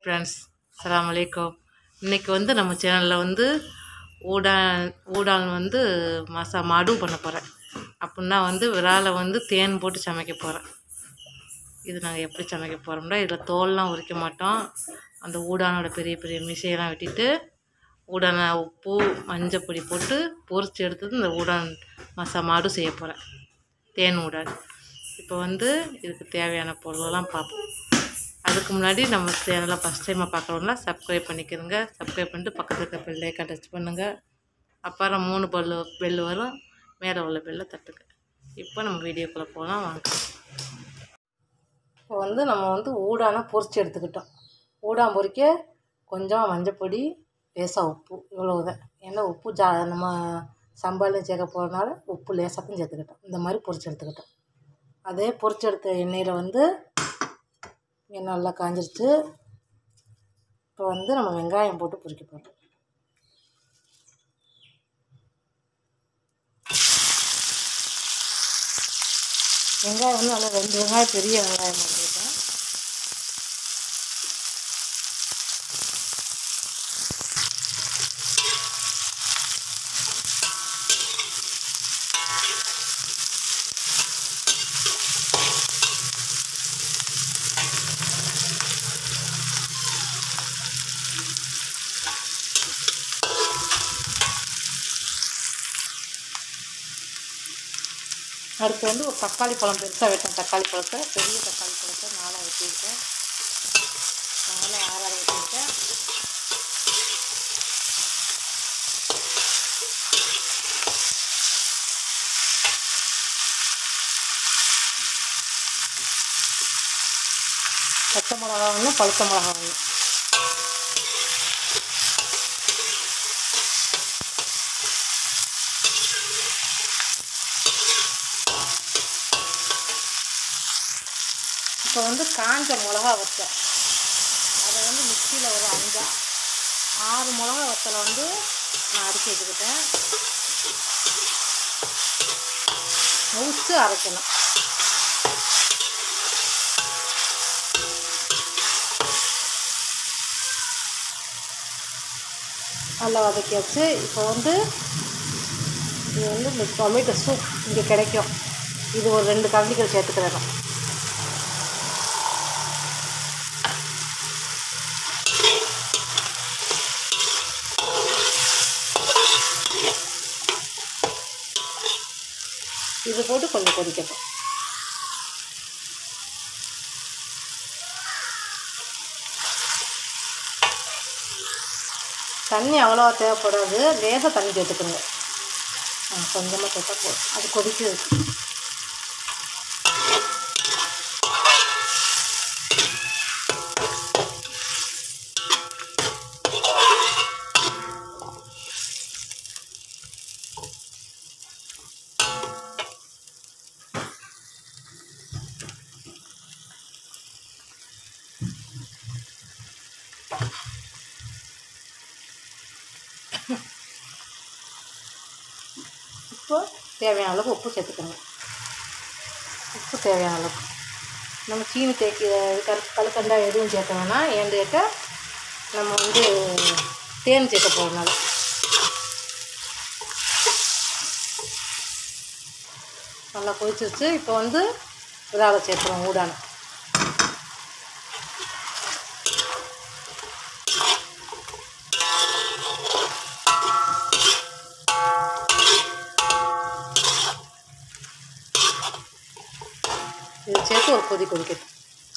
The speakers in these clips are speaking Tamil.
ஃப்ரெண்ட்ஸ் அஸ்ஸலாமு அலைக்கும் இன்றைக்கி வந்து நம்ம சேனலில் வந்து ஊடான் ஊடான் வந்து மசா மடு பண்ண போகிறேன் அப்படின்னா வந்து விராலை வந்து தேன் போட்டு சமைக்க போகிறேன் இது நாங்கள் எப்படி சமைக்க போகிறோம்னா இதில் தோல்லாம் உரிக்க மாட்டோம் அந்த ஊடானோட பெரிய பெரிய மிசையெல்லாம் வெட்டிட்டு ஊடான உப்பு மஞ்சள் பொடி போட்டு பொரிச்சு எடுத்தது இந்த ஊடான் மசா மாடு செய்ய போகிறேன் தேன் ஊடான் இப்போ வந்து இதுக்கு தேவையான பொருளெல்லாம் பார்ப்போம் அதுக்கு முன்னாடி நம்ம சேனலை ஃபஸ்ட் டைமாக பார்க்குறவங்களா சப்ஸ்கிரைப் பண்ணிக்கிறோங்க சப்ஸ்கிரைப் பண்ணிட்டு பக்கத்தில் இருக்க பெல்லைக்கா டச் பண்ணுங்கள் அப்புறம் மூணு பல்லு பெல் வரும் மேலே உள்ள பெல்லை தட்டுங்க இப்போ நம்ம வீடியோக்குள்ளே போகலாம் வாங்க இப்போ வந்து நம்ம வந்து ஊடான பொரிச்சு எடுத்துக்கிட்டோம் ஊடான் பொரிக்க கொஞ்சம் மஞ்சப்பொடி லேசாக உப்பு இவ்வளவுதான் ஏன்னா உப்பு ஜா நம்ம சம்பாலையும் சேர்க்க போகிறதுனால உப்பு லேசாகவும் சேர்த்துக்கிட்டோம் இந்த மாதிரி பொரிச்சு எடுத்துக்கிட்டோம் அதே பொரிச்சு எடுத்த எண்ணெயில் வந்து எண்ணெய் நல்லா காஞ்சிருச்சு இப்போ வந்து நம்ம வெங்காயம் போட்டு பொரிக்க போகிறோம் வெங்காயம் வந்து நல்லா ரெண்டு வெங்காயம் பெரிய வெங்காயம் போட்டுருக்கேன் அடுத்து வந்து ஒரு தக்காளி பழம் பெருசாக வெட்டேன் தக்காளி பழத்தை பெரிய தக்காளி பழத்தை நாலாக வெட்டியிருக்கேன் நாலாக ஆறாக வெட்டியிருக்கேன் பச்சை மிளகா ஒன்று பழுத்த மிளகா ஒன்று இப்போ வந்து காஞ்ச மிளகா வத்தல் அதை வந்து மிக்சியில் ஒரு அஞ்சா ஆறு மிளகா வத்தலை வந்து நான் அரைச்சி வச்சுக்கிட்டேன் முழிச்சு அரைக்கணும் நல்லா வதக்கியாச்சு இப்போ வந்து இது வந்து இந்த டொமேட்டோ சூப் இங்கே கிடைக்கும் இது ஒரு ரெண்டு கரண்டிகள் சேர்த்துக்கிறேன் இது போட்டு கொஞ்சம் கொதிக்கட்டும் தண்ணி அவ்வளோவா தேவைப்படாது லேசாக தண்ணி சேர்த்துக்கோங்க கொஞ்சமாக சேர்த்தா போதும் அது கொதிக்குது இப்போ தேவையான அளவுக்கு உப்பு சேர்த்துக்கணும் உப்பு தேவையான அளவுக்கு நம்ம சீனி தேக்கி கல் கல்கண்டா எதுவும் சேர்க்க வேணாம் ஏன் கேட்ட நம்ம வந்து தேன் சேர்க்க போகிறனால நல்லா கொதிச்சிருச்சு இப்போ வந்து விராலை சேர்த்துறோம் ஊடான இது சேர்த்து ஒரு கொதி கொதிக்கட்டும்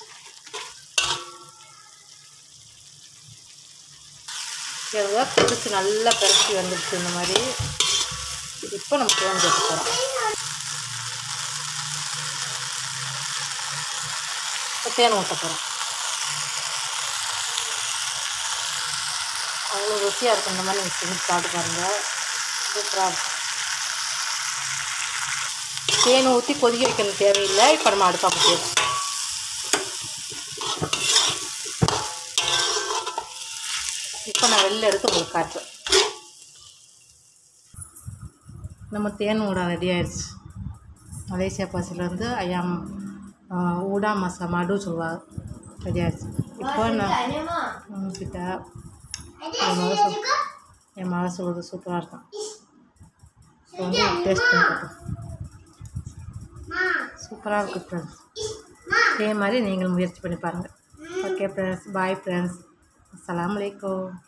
பாருங்க கொதிச்சு நல்லா பரட்டி வந்துடுச்சு இந்த மாதிரி இப்போ நம்ம தேன் சேர்த்து போகிறோம் இப்போ தேன் ஊற்ற போகிறோம் அவ்வளோ ருசியாக இருக்கும் இந்த மாதிரி நீங்கள் செஞ்சு சாப்பிட்டு பாருங்கள் சூப்பராக இருக்கும் தேன் ஊற்றி கொதிக்க வைக்கணும் தேவையில்லை இப்போ நம்ம அடுப்பா போட்டுருவோம் இப்போ நான் வெளில எடுத்து உங்களுக்கு காட்டுறேன் நம்ம தேன் ஊடா ரெடி ஆயிடுச்சு மலேசியா பாசிலேருந்து ஐயாம் ஊடா மசா மடு சொல்லுவாங்க ரெடி ஆயிடுச்சு இப்போ நான் உங்ககிட்ட என் மக சொல் என் மக சொல்கிறது சூப்பராக இருக்கும் இப்போ வந்து டேஸ்ட் பண்ணி பார்ப்போம் சூப்பராக இருக்குது ஃப்ரெண்ட்ஸ் இதே மாதிரி நீங்களும் முயற்சி பண்ணி பாருங்கள் ஓகே ஃப்ரெண்ட்ஸ் பாய் ஃப்ரெண்ட்ஸ் அஸ்ஸலாமு அலைக்கும்